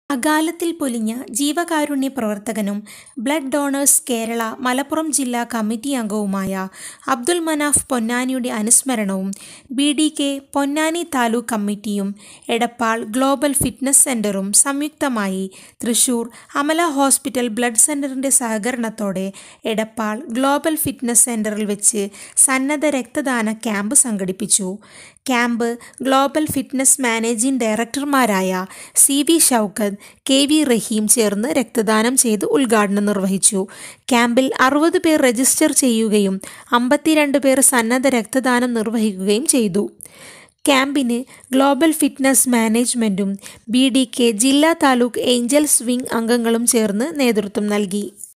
അകാലത്തിൽ പൊലിഞ്ഞ ജീവകാരുണ്യ പ്രവർത്തകനും ബ്ലഡ് ഡോണേഴ്സ് കേരള മലപ്പുറം ജില്ലാ കമ്മിറ്റി അംഗവുമായ അബ്ദുൽ മനാഫ് പൊന്നാനിയുടെ അനുസ്മരണവും B D K Ponnani taluk കമ്മിറ്റിയും എടപ്പാൾ ഗ്ലോബൽ ഫിറ്റ്നസ് സെന്ററും സംയുക്തമായി തൃശൂർ അമല ഹോസ്പിറ്റൽ ബ്ലഡ് സെന്ററിന്റെ സഹകരണത്തോടെ എടപ്പാൾ ഗ്ലോബൽ ഫിറ്റ്നസ് സെന്ററിൽ വെച്ച് സന്നദ്ധ രക്തദാന ക്യാമ്പ് സംഘടിപ്പിച്ചു ക്യാമ്പ് ഗ്ലോബൽ ഫിറ്റ്നസ് മാനേജിംഗ് ഡയറക്ടർമാരായ C V Shoukath K V Rahim ചേർന്ന് രക്തദാനം ചെയ്ത് ഉദ്ഘാടനം നിർവഹിച്ചു ക്യാമ്പിൽ അറുപത് പേർ രജിസ്റ്റർ ചെയ്യുകയും അമ്പത്തിരണ്ട് പേർ സന്നദ്ധ രക്തദാനം നിർവഹിക്കുകയും ചെയ്തു ക്യാമ്പിന് ഗ്ലോബൽ ഫിറ്റ്നസ് മാനേജ്മെൻറ്റും ബി ഡി കെ ജില്ലാ താലൂക്ക് ഏഞ്ചൽസ് വിംഗ് അംഗങ്ങളും ചേർന്ന് നേതൃത്വം നൽകി